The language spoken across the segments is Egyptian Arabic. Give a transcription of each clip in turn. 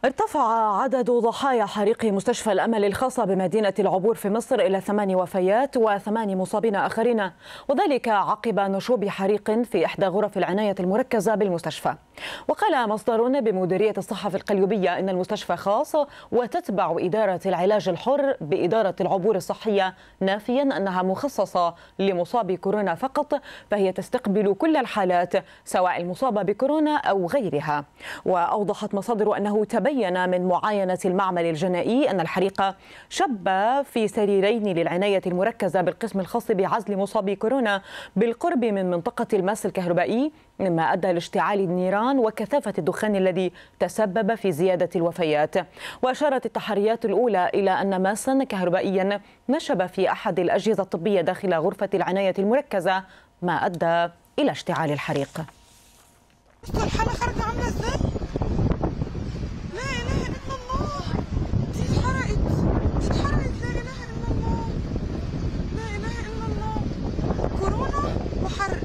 ارتفع عدد ضحايا حريق مستشفى الأمل الخاصة بمدينة العبور في مصر إلى ثمان وفيات وثمان مصابين آخرين وذلك عقب نشوب حريق في إحدى غرف العناية المركزة بالمستشفى وقال مصدر بمديرية الصحة في القليوبية إن المستشفى خاص وتتبع إدارة العلاج الحر بإدارة العبور الصحية نافيا أنها مخصصة لمصاب كورونا فقط فهي تستقبل كل الحالات سواء المصابة بكورونا أو غيرها وأوضحت مصادر أنه تبين من معاينة المعمل الجنائي أن الحريق شب في سريرين للعناية المركزة بالقسم الخاص بعزل مصابي كورونا بالقرب من منطقة الماس الكهربائي مما أدى لاشتعال النيران وكثافة الدخان الذي تسبب في زيادة الوفيات وأشارت التحريات الأولى إلى أن ماسا كهربائيا نشب في أحد الأجهزة الطبية داخل غرفة العناية المركزة ما أدى إلى اشتعال الحريق الحالة خارجة عاملة ازاي؟ لا إله إلا الله دي اتحرقت دي اتحرقت لا إله إلا الله لا إله إلا الله كورونا وحرق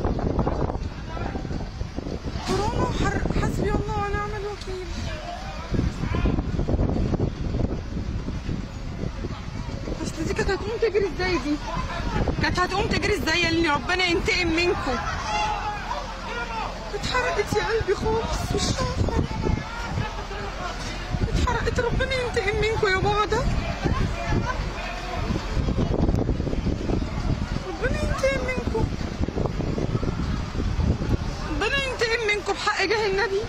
كورونا وحرق حسبي الله ونعم الوكيل اصل دي كانت هتقوم تجري ازاي دي؟ كانت هتقوم تجري ازاي يا اللي ربنا ينتقم منكم اتحرقت يا قلبي خالص مش عارفه اتحرقت ربنا ينتقم منكم يا بعضة ربنا ينتقم منكم ربنا ينتقم منكم بحق جاه النبي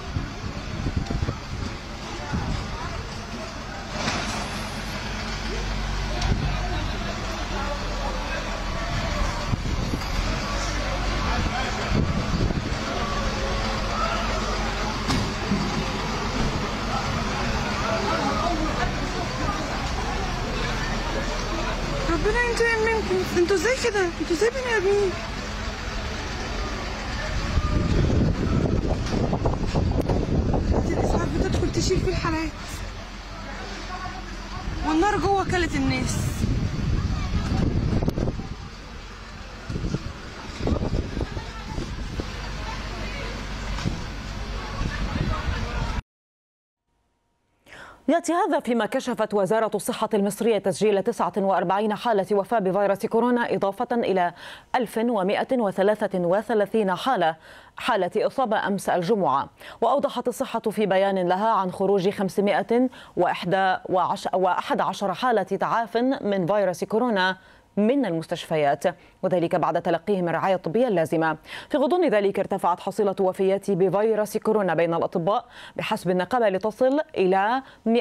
ربنا ينتقم منكم انتوا ازاي كده انتوا ازاي بني ادمين دي الاسعاف بتدخل تشيل في الحالات والنار جوه كلت الناس ياتي هذا فيما كشفت وزاره الصحه المصريه تسجيل 49 حاله وفاه بفيروس كورونا اضافه الى 1133 حاله حاله اصابه امس الجمعه واوضحت الصحه في بيان لها عن خروج 511 حاله تعاف من فيروس كورونا من المستشفيات وذلك بعد تلقيهم الرعاية الطبية اللازمة في غضون ذلك ارتفعت حصيلة وفيات بفيروس كورونا بين الأطباء بحسب النقابة لتصل إلى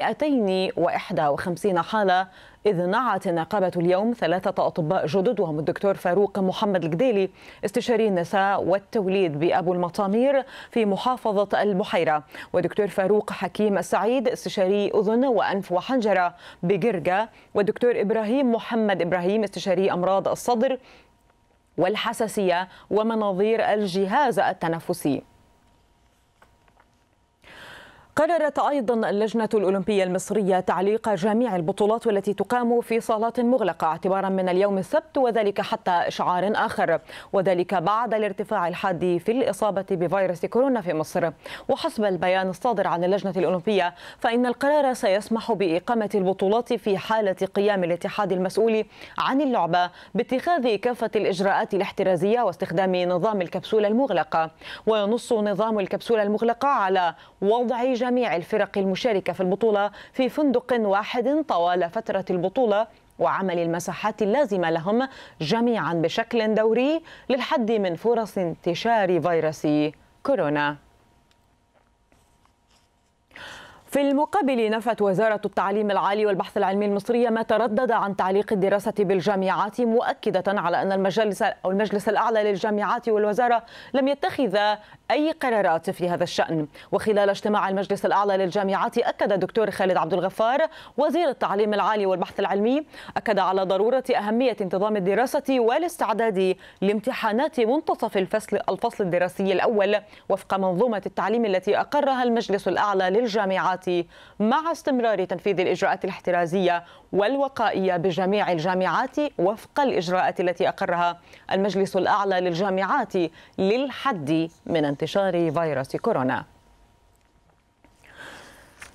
251 حالة إذ نعت النقابة اليوم ثلاثة أطباء جدد وهم الدكتور فاروق محمد القديلي استشاري النساء والتوليد بأبو المطامير في محافظة البحيرة ودكتور فاروق حكيم السعيد استشاري أذن وأنف وحنجرة بقرقة والدكتور إبراهيم محمد إبراهيم استشاري أمراض الصدر والحساسية ومناظير الجهاز التنفسي قررت ايضا اللجنه الاولمبيه المصريه تعليق جميع البطولات والتي تقام في صالات مغلقه اعتبارا من اليوم السبت وذلك حتى اشعار اخر وذلك بعد الارتفاع الحاد في الاصابه بفيروس كورونا في مصر وحسب البيان الصادر عن اللجنه الاولمبيه فان القرار سيسمح باقامه البطولات في حاله قيام الاتحاد المسؤول عن اللعبه باتخاذ كافه الاجراءات الاحترازيه واستخدام نظام الكبسوله المغلقه وينص نظام الكبسوله المغلقه على وضع جميع الفرق المشاركة في البطولة في فندق واحد طوال فترة البطولة وعمل المساحات اللازمة لهم جميعا بشكل دوري للحد من فرص انتشار فيروس كورونا في المقابل نفت وزارة التعليم العالي والبحث العلمي المصرية ما تردد عن تعليق الدراسة بالجامعات مؤكدة على أن المجلس أو المجلس الأعلى للجامعات والوزارة لم يتخذ أي قرارات في هذا الشأن وخلال اجتماع المجلس الأعلى للجامعات أكد الدكتور خالد عبد الغفار وزير التعليم العالي والبحث العلمي أكد على ضرورة أهمية انتظام الدراسة والاستعداد لامتحانات منتصف الفصل الفصل الدراسي الأول وفق منظومة التعليم التي أقرها المجلس الأعلى للجامعات مع استمرار تنفيذ الإجراءات الاحترازية والوقائية بجميع الجامعات وفق الإجراءات التي أقرها المجلس الأعلى للجامعات للحد من انتشار فيروس كورونا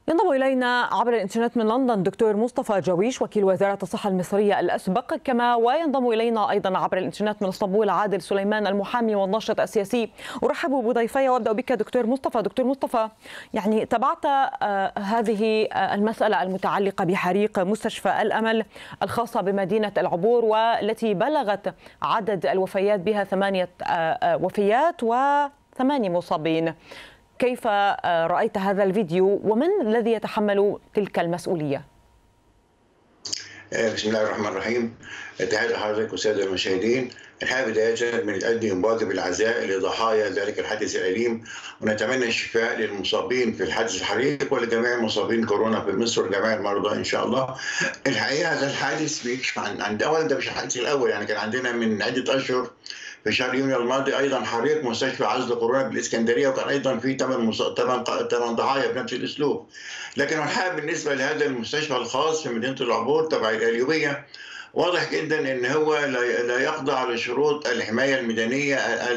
ينضم إلينا عبر الإنترنت من لندن دكتور مصطفى جويش وكيل وزارة الصحة المصرية الأسبق كما وينضم إلينا أيضا عبر الإنترنت من اسطنبول عادل سليمان المحامي والناشط السياسي أرحب بضيفي وأبدأ بك دكتور مصطفى دكتور مصطفى يعني تابعت آه هذه آه المسألة المتعلقة بحريق مستشفى الأمل الخاصة بمدينة العبور والتي بلغت عدد الوفيات بها ثمانية آه, آه، وفيات وثمانية مصابين كيف آه، رأيت هذا الفيديو ومن الذي يتحمل تلك المسؤولية؟ آه، بسم الله الرحمن الرحيم تحية لحضرتك والسادة المشاهدين الحقيقة بداية بنقدم واجب العزاء لضحايا ذلك الحادث الأليم ونتمنى الشفاء للمصابين في الحادث الحريق ولجميع مصابين كورونا في مصر وجميع المرضى إن شاء الله الحقيقة هذا الحادث بيكشف عن عن أولا ده مش الحادث الأول يعني كان عندنا من عدة أشهر في شهر يونيو الماضي ايضا حريق مستشفى عزل كورونا بالاسكندريه وكان ايضا في ثمان ثمان ضحايا بنفس الاسلوب. لكن الحقيقه بالنسبه لهذا المستشفى الخاص في مدينه العبور تبع الاليوبيه واضح جدا ان هو لا يخضع لشروط الحمايه الميدانيه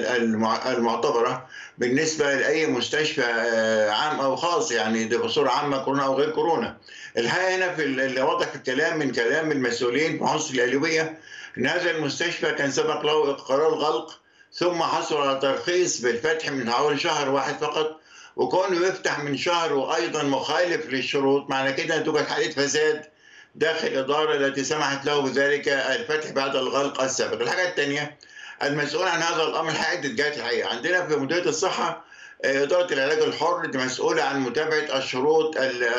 المعتبره بالنسبه لاي مستشفى آه، عام او خاص يعني ده بصوره عامه كورونا او غير كورونا. الحقيقه هنا في اللي واضح في الكلام من كلام المسؤولين في عنصر الاليوبيه ان هذا المستشفى كان سبق له قرار غلق ثم حصل على ترخيص بالفتح من حوالي شهر واحد فقط وكونه يفتح من شهر وايضا مخالف للشروط معنى كده ان توجد حاله فساد داخل الاداره التي سمحت له بذلك الفتح بعد الغلق السابق. الحاجه الثانيه المسؤول عن هذا الامر عده جهات الحقيقه عندنا في مديريه الصحه آه، اداره العلاج الحر دي مسؤوله عن متابعه الشروط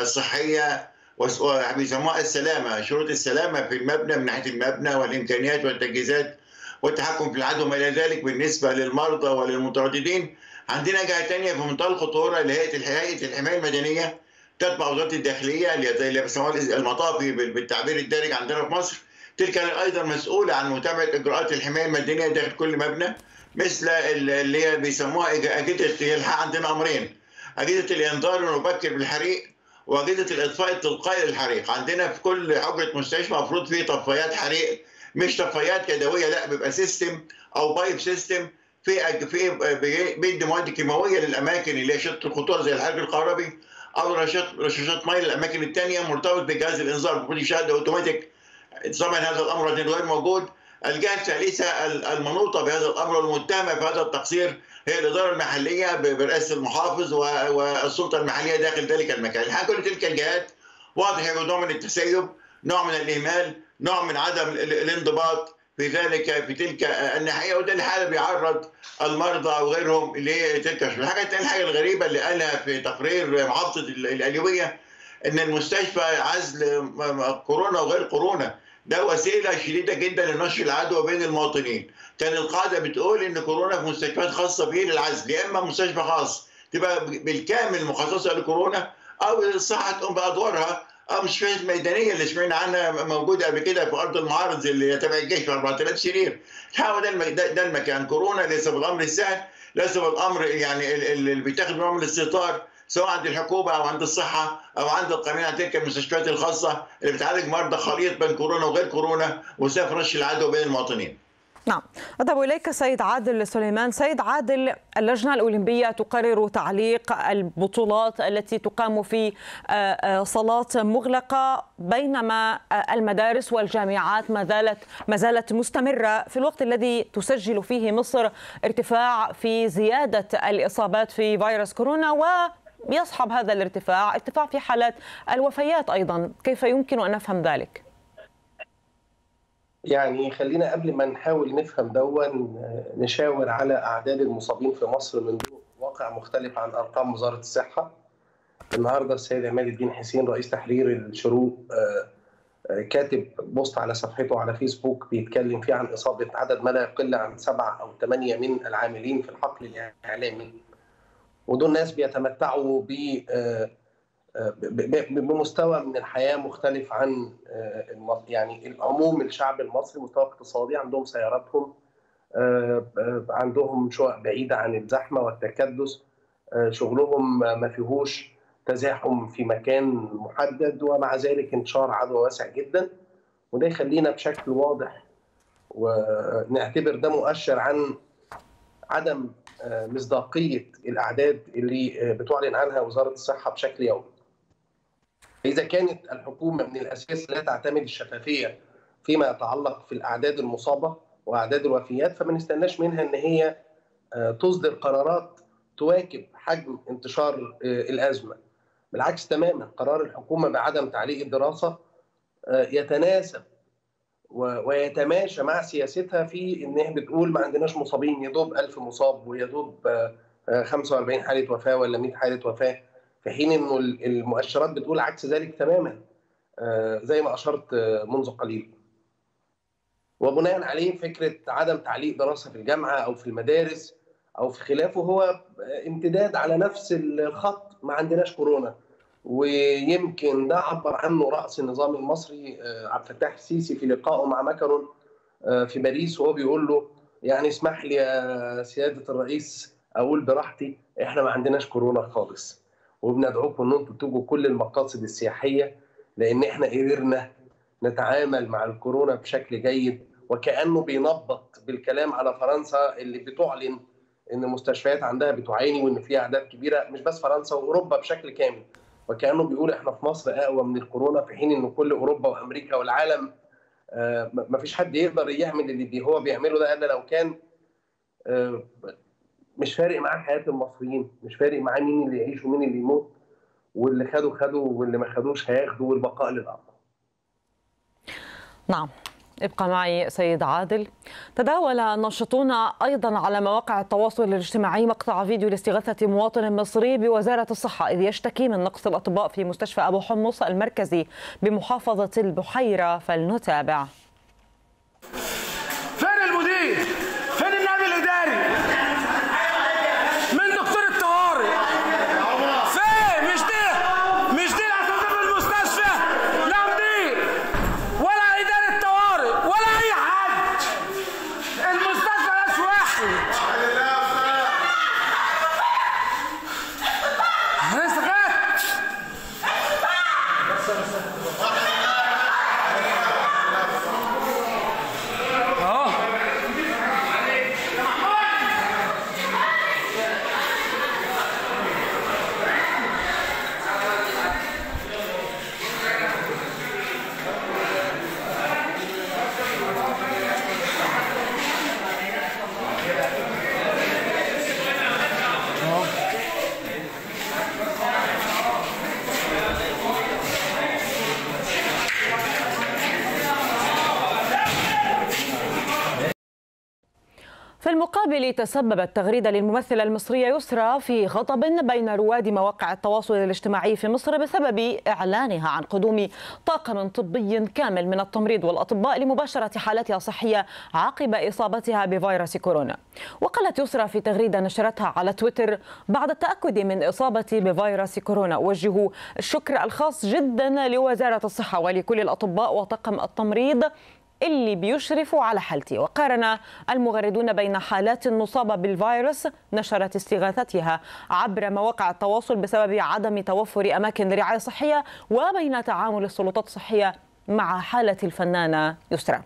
الصحيه بيسموها السلامه شروط السلامه في المبنى من ناحيه المبنى والامكانيات والتجهيزات والتحكم في العدوى وما الى ذلك بالنسبه للمرضى وللمترددين عندنا جهه ثانيه في منتهى الخطوره اللي هي هيئه الحمايه المدنيه تتبع وزاره الداخليه اللي بيسموها المطافي بالتعبير الدارج عندنا في مصر تلك ايضا مسؤوله عن متابعه اجراءات الحمايه المدنيه داخل كل مبنى مثل اللي هي بيسموها اجهزه الحق عندنا امرين اجهزه الانذار المبكر بالحريق واجهزه الاطفاء التلقائي للحريق عندنا في كل حجره مستشفى المفروض فيه طفايات حريق مش طفايات يدويه لا بيبقى سيستم او بايب سيستم في في بيدي مواد كيماويه للاماكن اللي هي شط الخطوره زي الحرق الكهربي او رشاشات رشاشات ميه للاماكن الثانيه مرتبط بجهاز الانذار المفروض يشاهد اوتوماتيك طبعا هذا الامر غير موجود الجهه الثالثه المنوطه بهذا الامر والمتهمه في هذا التقصير هي الاداره المحليه برئاسه المحافظ والسلطه المحليه داخل ذلك المكان، الحقيقه كل تلك الجهات واضح يوجد نوع من التسيب، نوع من الاهمال، نوع من عدم الانضباط في ذلك في تلك الناحيه وده الحاله بيعرض المرضى وغيرهم لتلك الحاجه الثانيه الحاجه الغريبه اللي قالها في تقرير محافظه الاليويه ان المستشفى عزل كورونا وغير كورونا ده وسيله شديده جدا لنشر العدوى بين المواطنين كان القاعده بتقول ان كورونا في مستشفيات خاصه به للعزل يا اما مستشفى خاص تبقى بالكامل مخصصه لكورونا او الصحه تقوم بادوارها او مستشفيات ميدانيه اللي سمعنا عنها موجوده قبل كده في ارض المعارض اللي تبع الجيش في 4000 سرير الحقيقه ده ده المكان كورونا ليس بالامر السهل ليس بالامر يعني اللي بيتاخد نوع من الاستهتار سواء عند الحكومه او عند الصحه او عند القانون عن تلك المستشفيات الخاصه اللي بتعالج مرضى خليط بين كورونا وغير كورونا وسافر رش العدوى بين المواطنين. نعم أذهب إليك سيد عادل سليمان سيد عادل اللجنة الأولمبية تقرر تعليق البطولات التي تقام في آه، آه، صالات مغلقة بينما آه، المدارس والجامعات ما زالت ما زالت مستمرة في الوقت الذي تسجل فيه مصر ارتفاع في زيادة الإصابات في فيروس كورونا و يصحب هذا الارتفاع ارتفاع في حالات الوفيات أيضا كيف يمكن أن نفهم ذلك؟ يعني خلينا قبل ما نحاول نفهم دون نشاور على أعداد المصابين في مصر من واقع مختلف عن أرقام وزارة الصحة النهارده السيد عماد الدين حسين رئيس تحرير الشروق آه، آه، كاتب بوست على صفحته على فيسبوك بيتكلم فيه عن إصابة عدد ما لا يقل عن سبعة أو ثمانية من العاملين في الحقل الإعلامي ودول ناس بيتمتعوا ب آه، بمستوى من الحياه مختلف عن آه، يعني العموم الشعب المصري مستوى اقتصادي عندهم سياراتهم آه، عندهم شقق بعيده عن الزحمه والتكدس شغلهم ما فيهوش تزاحم في مكان محدد ومع ذلك انتشار عدوى واسع جدا وده يخلينا بشكل واضح ونعتبر ده مؤشر عن عدم مصداقيه الاعداد اللي بتعلن عنها وزاره الصحه بشكل يومي. فاذا كانت الحكومه من الاساس لا تعتمد الشفافيه فيما يتعلق في الاعداد المصابه واعداد الوفيات فما نستناش منها ان هي تصدر قرارات تواكب حجم انتشار الازمه. بالعكس تماما قرار الحكومه بعدم تعليق الدراسه يتناسب ويتماشى مع سياستها في ان هي بتقول ما عندناش مصابين يا دوب 1000 مصاب ويا دوب 45 حاله وفاه ولا 100 حاله وفاه في حين انه المؤشرات بتقول عكس ذلك تماما زي ما اشرت منذ قليل. وبناء عليه فكره عدم تعليق دراسه في الجامعه او في المدارس او في خلافه هو امتداد على نفس الخط ما عندناش كورونا ويمكن ده عبر عنه راس النظام المصري عبد الفتاح السيسي في لقائه مع ماكرون في باريس وهو بيقول له يعني اسمح لي يا سياده الرئيس اقول براحتي احنا ما عندناش كورونا خالص وبندعوكم ان انتم تجوا كل المقاصد السياحيه لان احنا قدرنا نتعامل مع الكورونا بشكل جيد وكانه بينبط بالكلام على فرنسا اللي بتعلن ان المستشفيات عندها بتعاني وان في اعداد كبيره مش بس فرنسا واوروبا بشكل كامل وكانه بيقول احنا في مصر اقوى من الكورونا في حين ان كل اوروبا وامريكا والعالم ما فيش حد يقدر يعمل اللي هو بيعمله ده الا لو كان مش فارق معاه حياه المصريين مش فارق معاه مين اللي يعيش ومين اللي يموت واللي خدوا خدوا واللي ما خدوش هياخدوا والبقاء للاقوى نعم ابقى معي سيد عادل تداول الناشطون ايضا على مواقع التواصل الاجتماعي مقطع فيديو لاستغاثه مواطن مصري بوزاره الصحه اذ يشتكي من نقص الاطباء في مستشفى ابو حمص المركزي بمحافظه البحيره فلنتابع فين المدير فين النائب الاداري من دكتور الطوارئ فين مش دي مش دي هتنزل المستشفى لا مدير ولا اداره طوارئ ولا اي حد المستشفى ناس واحد لسه جت اه في المقابل تسببت تغريدة للممثلة المصرية يسرى في غضب بين رواد مواقع التواصل الاجتماعي في مصر بسبب إعلانها عن قدوم طاقم طبي كامل من التمريض والأطباء لمباشرة حالتها الصحية عقب إصابتها بفيروس كورونا وقالت يسرى في تغريدة نشرتها على تويتر بعد التأكد من إصابتي بفيروس كورونا أوجه الشكر الخاص جدا لوزارة الصحة ولكل الأطباء وطاقم التمريض اللي بيشرفوا على حالتي وقارن المغردون بين حالات مصابة بالفيروس نشرت استغاثتها عبر مواقع التواصل بسبب عدم توفر أماكن رعاية صحية وبين تعامل السلطات الصحية مع حالة الفنانة يسرى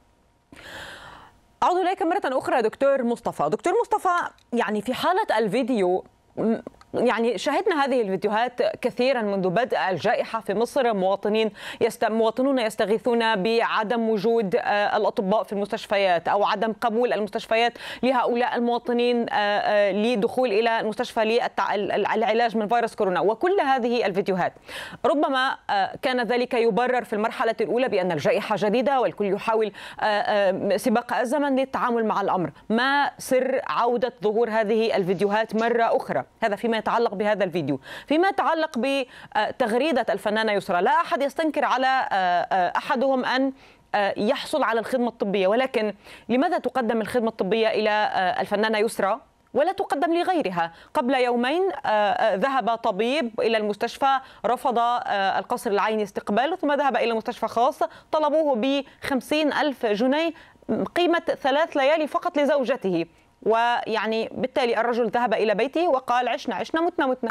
أعود إليك مرة أخرى دكتور مصطفى دكتور مصطفى يعني في حالة الفيديو يعني شاهدنا هذه الفيديوهات كثيرا منذ بدء الجائحة في مصر مواطنين يست... مواطنون يستغيثون بعدم وجود الأطباء في المستشفيات أو عدم قبول المستشفيات لهؤلاء المواطنين لدخول إلى المستشفى للعلاج من فيروس كورونا وكل هذه الفيديوهات ربما كان ذلك يبرر في المرحلة الأولى بأن الجائحة جديدة والكل يحاول سباق الزمن للتعامل مع الأمر ما سر عودة ظهور هذه الفيديوهات مرة أخرى هذا فيما يتعلق بهذا الفيديو فيما يتعلق بتغريدة الفنانة يسرى لا أحد يستنكر على أحدهم أن يحصل على الخدمة الطبية ولكن لماذا تقدم الخدمة الطبية إلى الفنانة يسرى ولا تقدم لغيرها قبل يومين ذهب طبيب إلى المستشفى رفض القصر العيني استقباله ثم ذهب إلى مستشفى خاص طلبوه بخمسين ألف جنيه قيمة ثلاث ليالي فقط لزوجته ويعني بالتالي الرجل ذهب الى بيته وقال عشنا عشنا متنا متنا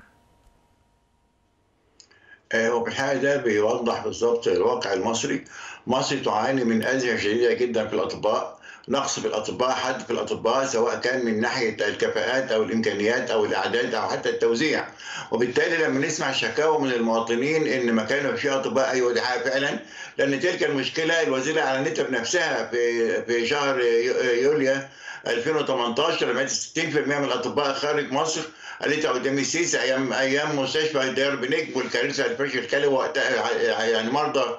وبالحقيقه ده بيوضح بالظبط الواقع المصري مصر تعاني من ازمه شديده جدا في الاطباء نقص في الاطباء حد في الاطباء سواء كان من ناحيه الكفاءات او الامكانيات او الاعداد او حتى التوزيع وبالتالي لما نسمع شكاوى من المواطنين ان ما كانوا في اطباء ايوه دي حقيقة فعلا لان تلك المشكله الوزيره اعلنتها بنفسها في في شهر يوليو 2018 لما 60% من الاطباء خارج مصر قالت قدام السيسي ايام ايام مستشفى دير بنجم والكارثه الفشل الكلوي وقتها يعني مرضى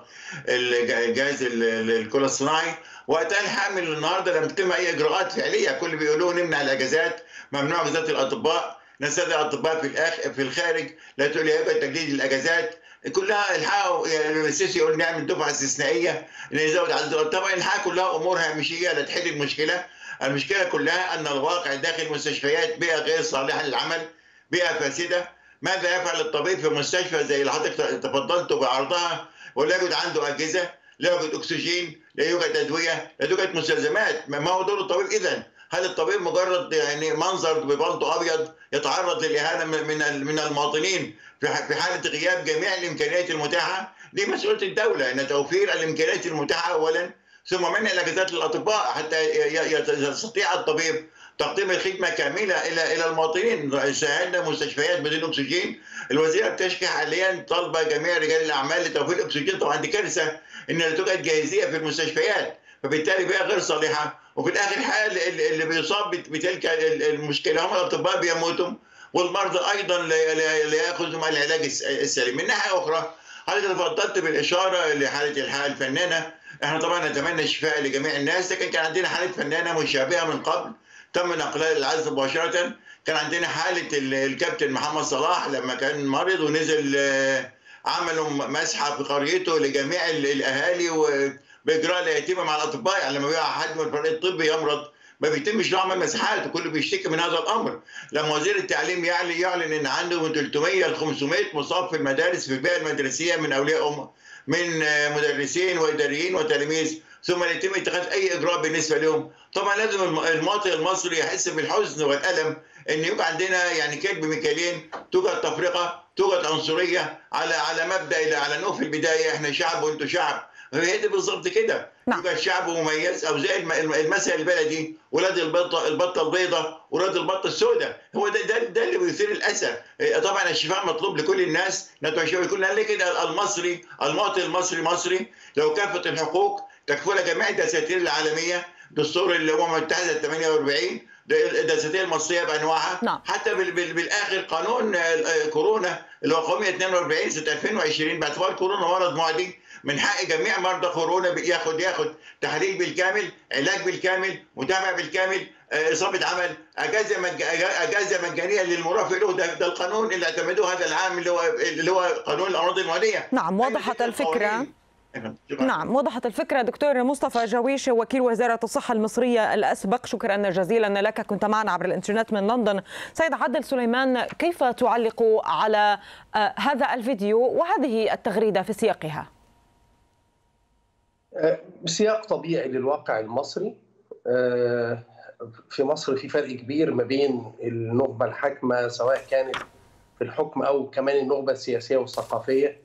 الجهاز الكلى الصناعي وقتها الحامل النهارده لم تتم اي اجراءات فعليه كل بيقولوا نمنع الاجازات ممنوع اجازات الاطباء نستدعي الاطباء في الأخ... في الخارج لا تقول لي هيبقى تجديد الاجازات كلها الحقوا يعني السيسي يقول نعمل دفعه استثنائيه نزود عدد طبعا الحقيقه كلها امور هامشيه لا تحل المشكله المشكله كلها ان الواقع داخل المستشفيات بيئه غير صالحه للعمل بيئه فاسده ماذا يفعل الطبيب في مستشفى زي اللي حضرتك تفضلت بعرضها ولا يوجد عنده اجهزه لا يوجد اكسجين لا يوجد ادويه لا يوجد مستلزمات ما هو دور الطبيب اذا هل الطبيب مجرد يعني منظر ببلطو ابيض يتعرض للاهانه من من المواطنين في حاله غياب جميع الامكانيات المتاحه دي مسؤوليه الدوله ان توفير الامكانيات المتاحه اولا ثم منع الاجازات للاطباء حتى يستطيع الطبيب تقديم الخدمه كامله الى الى المواطنين شاهدنا مستشفيات بدون اكسجين الوزيره بتشكي حاليا طالبه جميع رجال الاعمال لتوفير الاكسجين طبعا دي كارثه ان لا توجد جاهزيه في المستشفيات فبالتالي بيئه غير صالحه وفي الاخر حال اللي بيصاب بتلك المشكله هم الاطباء بيموتوا والمرضى ايضا لا ياخذوا العلاج السليم من ناحيه اخرى حضرتك تفضلت بالاشاره لحاله الحاله الفنانه احنا طبعا نتمنى الشفاء لجميع الناس لكن كان عندنا حاله فنانه مشابهه من قبل تم نقلها للعزل مباشره كان عندنا حاله الكابتن محمد صلاح لما كان مريض ونزل عملوا مسحه في قريته لجميع الاهالي باجراء اليتيمه مع الاطباء يعني لما بيقع حد من الفريق الطبي يمرض ما بيتمش له عمل مساحات وكله بيشتكي من هذا الامر لما وزير التعليم يعلن يعلن ان عنده من 300 ل 500 مصاب في المدارس في البيئه المدرسيه من اولياء امه من مدرسين واداريين وتلاميذ ثم يتم اتخاذ اي اجراء بالنسبه لهم طبعا لازم المواطن المصري يحس بالحزن والالم ان يبقى عندنا يعني كذب مكيالين توجد تفرقه توجد عنصريه على على مبدا على انه في البدايه احنا شعب وانتم شعب هي دي بالظبط كده نعم. يبقى الشعب مميز او زي المثل البلدي ولاد البطه البطه البيضاء ولاد البطه السوداء هو ده ده, ده اللي بيثير الاسى طبعا الشفاء مطلوب لكل الناس ندعو الشفاء لكل الناس كده المصري المواطن المصري مصري لو كافه الحقوق تكفلها جميع الدساتير العالميه دستور الامم المتحده 48 الدساتير المصريه بانواعها نعم. حتى بال بال بالاخر قانون كورونا اللي هو قانون 42 سنه 2020 باعتبار كورونا مرض معدي من حق جميع مرضى كورونا ياخد ياخد تحليل بالكامل علاج بالكامل متابعه بالكامل اصابه عمل اجازه مج... اجازه مجانيه للمرافق له ده, ده القانون اللي اعتمدوه هذا العام اللي هو اللي هو قانون الامراض المعديه نعم وضحت الفكره نعم وضحت الفكرة دكتور مصطفى جويش وكيل وزارة الصحة المصرية الأسبق شكرا جزيلا لك كنت معنا عبر الإنترنت من لندن سيد عادل سليمان كيف تعلق على هذا الفيديو وهذه التغريدة في سياقها بسياق طبيعي للواقع المصري في مصر في فرق كبير ما بين النخبة الحاكمة سواء كانت في الحكم أو كمان النخبة السياسية والثقافية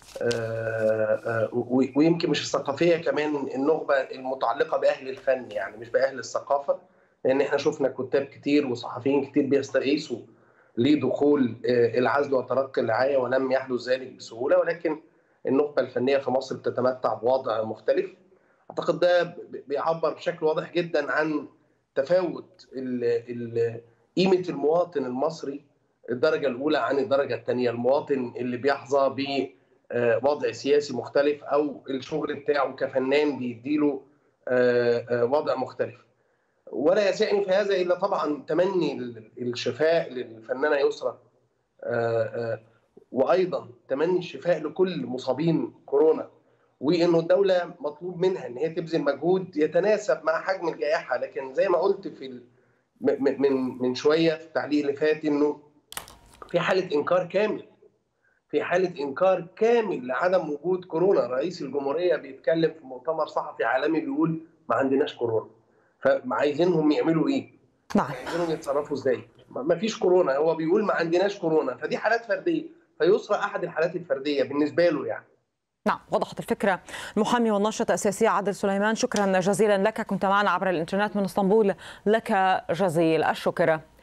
ويمكن مش الثقافيه كمان النخبه المتعلقه باهل الفن يعني مش باهل الثقافه لان احنا شفنا كتاب كتير وصحفيين كتير بيستغيثوا لدخول العزل وترقي الرعايه ولم يحدث ذلك بسهوله ولكن النخبه الفنيه في مصر بتتمتع بوضع مختلف اعتقد ده بيعبر بشكل واضح جدا عن تفاوت قيمه المواطن المصري الدرجه الاولى عن الدرجه الثانيه المواطن اللي بيحظى ب وضع سياسي مختلف او الشغل بتاعه كفنان بيديله وضع مختلف ولا يسعني في هذا الا طبعا تمني الشفاء للفنانه يسرى وايضا تمني الشفاء لكل مصابين كورونا وانه الدوله مطلوب منها ان هي تبذل مجهود يتناسب مع حجم الجائحه لكن زي ما قلت في من من شويه في التعليق اللي فات انه في حاله انكار كامل في حاله انكار كامل لعدم وجود كورونا رئيس الجمهوريه بيتكلم في مؤتمر صحفي عالمي بيقول ما عندناش كورونا فعايزينهم يعملوا ايه نعم عايزينهم يتصرفوا ازاي ما فيش كورونا هو بيقول ما عندناش كورونا فدي حالات فرديه فيسرى احد الحالات الفرديه بالنسبه له يعني نعم وضحت الفكرة المحامي والناشط السياسي عادل سليمان شكرا جزيلا لك كنت معنا عبر الانترنت من اسطنبول لك جزيل الشكر